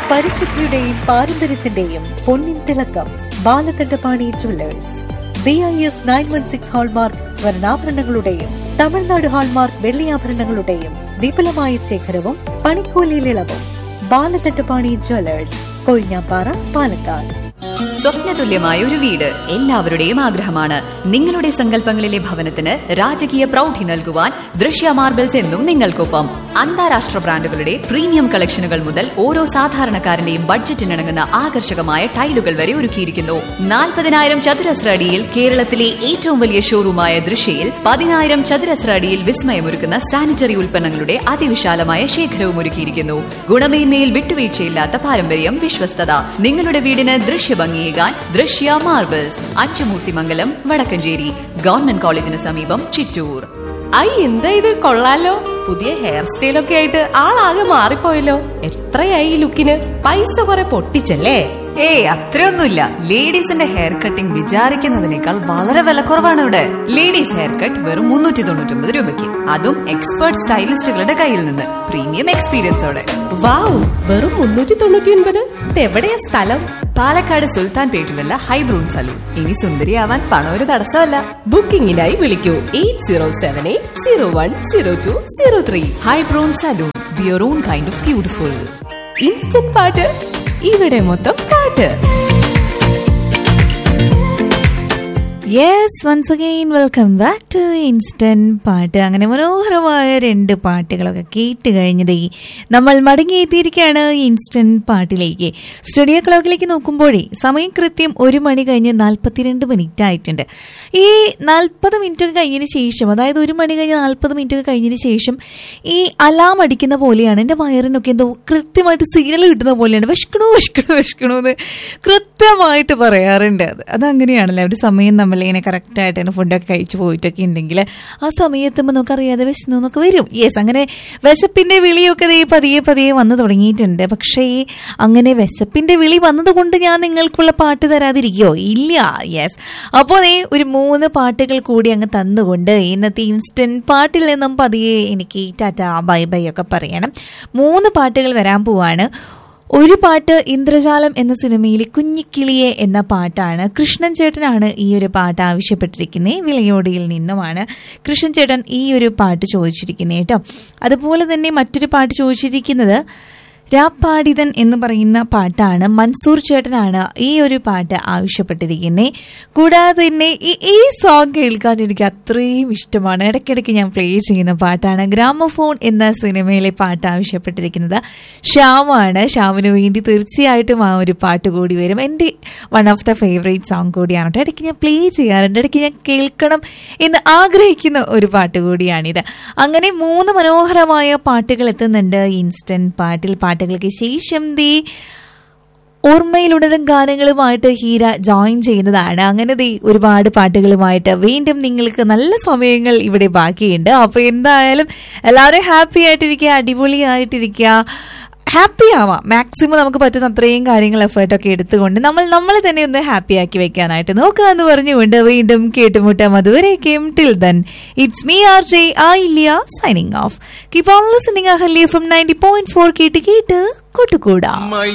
പരിശുദ്ധിയുടെയും പാരമ്പര്യത്തിന്റെയും പൊന്നിൻ തിളക്കം Balakandapani jewellers B I S nine one six hallmark സ്വർണ്ണാഭരണങ്ങളുടെയും തമിഴ്നാട് ഹാൾമാർക്ക് വെള്ളിയാഭരണങ്ങളുടെയും വിപുലമായ ശേഖരവും പണിക്കൂലിയിൽ ഇളവും ബാലകണ്ഠപാണി ജുവല്ലേഴ്സ് കൊഴിഞ്ഞാപ്പാറ പാലക്കാട് സ്വപ്നതുല്യമായ ഒരു വീട് എല്ലാവരുടെയും ആഗ്രഹമാണ് നിങ്ങളുടെ സങ്കല്പങ്ങളിലെ ഭവനത്തിന് രാജകീയ പ്രൗഢി നൽകുവാൻ ദൃശ്യ മാർബിൾസ് എന്നും നിങ്ങൾക്കൊപ്പം അന്താരാഷ്ട്ര ബ്രാൻഡുകളുടെ പ്രീമിയം കളക്ഷനുകൾ മുതൽ ഓരോ സാധാരണക്കാരന്റെയും ബഡ്ജറ്റിനിണങ്ങുന്ന ആകർഷകമായ ടൈലുകൾ വരെ ഒരുക്കിയിരിക്കുന്നു നാൽപ്പതിനായിരം ചതുരശ്ര അടിയിൽ കേരളത്തിലെ ഏറ്റവും വലിയ ഷോറൂമായ ദൃശ്യയിൽ പതിനായിരം ചതുരശ്ര അടിയിൽ വിസ്മയമൊരുക്കുന്ന സാനിറ്ററി ഉൽപ്പന്നങ്ങളുടെ അതിവിശാലമായ ശേഖരവും ഒരുക്കിയിരിക്കുന്നു ഗുണമേന്മയിൽ വിട്ടുവീഴ്ചയില്ലാത്ത പാരമ്പര്യം വിശ്വസ്തത നിങ്ങളുടെ വീടിന് ദൃശ്യഭംഗിയേകാൻ ദൃശ്യ മാർബിൾസ് അച്ചുമൂർത്തിമംഗലം വടക്കഞ്ചേരി ഗവൺമെന്റ് കോളേജിന് സമീപം ചിറ്റൂർ ഐ എന്താ ഇത് കൊള്ളാലോ പുതിയ ഹെയർ സ്റ്റൈലൊക്കെ ആയിട്ട് ആളാകെ മാറിപ്പോയല്ലോ എത്രയായി ഈ ലുക്കിന് പൈസ കുറെ പൊട്ടിച്ചല്ലേ ഏയ് അത്രയൊന്നുമില്ല ലേഡീസിന്റെ ഹെയർ കട്ടിംഗ് വിചാരിക്കുന്നതിനേക്കാൾ വളരെ വിലക്കുറവാണ് ഇവിടെ ലേഡീസ് ഹെയർ കട്ട് വെറും മുന്നൂറ്റി തൊണ്ണൂറ്റി ഒമ്പത് രൂപയ്ക്ക് അതും എക്സ്പേർട്ട് സ്റ്റൈലിസ്റ്റുകളുടെ കയ്യിൽ നിന്ന് പ്രീമിയം എക്സ്പീരിയൻസോടെ വാവ് വെറും മുന്നൂറ്റി തൊണ്ണൂറ്റി ഒൻപത് ഇതെവിടെയാ സ്ഥലം പാലക്കാട് സുൽത്താൻ പേട്ടിലുള്ള ഹൈബ്രൂൺ സലൂൺ ഇനി സുന്ദരിയാവാൻ പണം ഒരു തടസ്സമല്ല ബുക്കിംഗിനായി വിളിക്കൂ eight zero seven eight zero one zero two zero three ഹൈബ്രൂൺ സലൂൺ ബിയർ on kind of beautiful instant പാട്ട് ഇവിടെ മൊത്തം പാട്ട് yes once again welcome back to instant പാട്ട് അങ്ങനെ മനോഹരമായ രണ്ട് പാട്ടുകളൊക്കെ കേട്ട് കഴിഞ്ഞതേ നമ്മൾ മടങ്ങിയെത്തിയിരിക്കുകയാണ് ഇൻസ്റ്റന്റ് പാട്ടിലേക്ക് സ്റ്റുഡിയോ ക്ലോക്കിലേക്ക് നോക്കുമ്പോഴേ സമയം കൃത്യം ഒരു മണി കഴിഞ്ഞ് നാൽപ്പത്തിരണ്ട് മിനിറ്റ് ആയിട്ടുണ്ട് ഈ നാൽപ്പത് മിനിറ്റ് ഒക്കെ കഴിഞ്ഞതിന് ശേഷം അതായത് ഒരു മണി കഴിഞ്ഞ് നാൽപ്പത് മിനിറ്റ് ഒക്കെ കഴിഞ്ഞതിന് ശേഷം ഈ അലാം അടിക്കുന്ന പോലെയാണ് എൻ്റെ വയറിനൊക്കെ എന്തോ കൃത്യമായിട്ട് സിഗ്നൽ കിട്ടുന്ന പോലെയാണ് വിഷ്കണു വിഷ്കണു വിഷ്കണു എന്ന് കൃത്യമായിട്ട് പറയാറുണ്ട് അത് അതങ്ങനെയാണല്ലോ ഒരു സമയം നമ്മളിങ്ങനെ കറക്റ്റായിട്ട് തന്നെ ഫുഡൊക്കെ കഴിച്ചു പോയിട്ടൊക്കെ ഉണ്ടെങ്കിൽ ആ സമയത്തുമ്പോൾ നമുക്കറിയാതെ വിശന്നു എന്നൊക്കെ വരും യെസ് അങ്ങനെ വിശപ്പിന്റെ വിളിയൊക്കെ ദേ പതിയെ പതിയെ വന്നു തുടങ്ങിയിട്ടുണ്ട് പക്ഷേ അങ്ങനെ വിശപ്പിന്റെ വിളി വന്നതുകൊണ്ട് ഞാൻ നിങ്ങൾക്കുള്ള പാട്ട് തരാതിരിക്കോ ഇല്ല യെസ് അപ്പോൾ ദേ ഒരു മൂന്ന് പാട്ടുകൾ കൂടി അങ്ങ് തന്നുകൊണ്ട് ഇന്നത്തെ ഇൻസ്റ്റന്റ് പാട്ടിൽ നിന്നും പതിയെ എനിക്ക് ടാറ്റ ബൈ ബൈ ഒക്കെ പറയണം മൂന്ന് പാട്ടുകൾ വരാൻ പോവാണ് ഒരു പാട്ട് ഇന്ദ്രജാലം എന്ന സിനിമയിലെ കുഞ്ഞിക്കിളിയെ എന്ന പാട്ടാണ് കൃഷ്ണൻ ചേട്ടനാണ് ഈ ഒരു പാട്ട് ആവശ്യപ്പെട്ടിരിക്കുന്നത് വിളയോടിയിൽ നിന്നുമാണ് കൃഷ്ണൻ ചേട്ടൻ ഈ ഒരു പാട്ട് ചോദിച്ചിരിക്കുന്നത് കേട്ടോ അതുപോലെ തന്നെ മറ്റൊരു പാട്ട് ചോദിച്ചിരിക്കുന്നത് രാപ്പാടിതൻ എന്ന് പറയുന്ന പാട്ടാണ് മൻസൂർ ചേട്ടനാണ് ഈ ഒരു പാട്ട് ആവശ്യപ്പെട്ടിരിക്കുന്നത് കൂടാതെ തന്നെ ഈ ഈ സോങ് കേൾക്കാൻ എനിക്ക് അത്രയും ഇഷ്ടമാണ് ഇടയ്ക്കിടയ്ക്ക് ഞാൻ പ്ലേ ചെയ്യുന്ന പാട്ടാണ് ഗ്രാമഫോൺ എന്ന സിനിമയിലെ പാട്ട് ആവശ്യപ്പെട്ടിരിക്കുന്നത് ശ്യാമാണ് ശ്യാമിന് വേണ്ടി തീർച്ചയായിട്ടും ആ ഒരു പാട്ട് കൂടി വരും എൻ്റെ one of the favourite song കൂടിയാണ് കേട്ടോ ഇടയ്ക്ക് ഞാൻ പ്ലേ ചെയ്യാറുണ്ട് ഇടയ്ക്ക് ഞാൻ കേൾക്കണം എന്ന് ആഗ്രഹിക്കുന്ന ഒരു പാട്ട് കൂടിയാണിത് അങ്ങനെ മൂന്ന് മനോഹരമായ പാട്ടുകൾ എത്തുന്നുണ്ട് ഇൻസ്റ്റന്റ് പാട്ടിൽ പാട്ടുകൾക്ക് ശേഷം ദേ ഓർമ്മയിലുടനും ഗാനങ്ങളുമായിട്ട് ഹീര ജോയിൻ ചെയ്യുന്നതാണ് അങ്ങനെ ദേ ഒരുപാട് പാട്ടുകളുമായിട്ട് വീണ്ടും നിങ്ങൾക്ക് നല്ല സമയങ്ങൾ ഇവിടെ ബാക്കിയുണ്ട് അപ്പൊ എന്തായാലും എല്ലാവരും ഹാപ്പി ആയിട്ടിരിക്കുക അടിപൊളിയായിട്ടിരിക്കുക ഹാപ്പി ആവാം മാക്സിമം നമുക്ക് പറ്റുന്ന അത്രയും കാര്യങ്ങൾ എഫേർട്ടൊക്കെ എടുത്തുകൊണ്ട് നമ്മൾ നമ്മളെ തന്നെ ഒന്ന് ഹാപ്പി ആക്കി വെക്കാനായിട്ട് നോക്കുക എന്ന് പറഞ്ഞുകൊണ്ട് വീണ്ടും കേട്ടുമുട്ടാം അതുവരേക്കും till then it's me R J ആ ഇല്ല signing off keep on listening Ahalya from ninety point four കേട്ട് കേട്ട് കൂട്ടുകൂടാം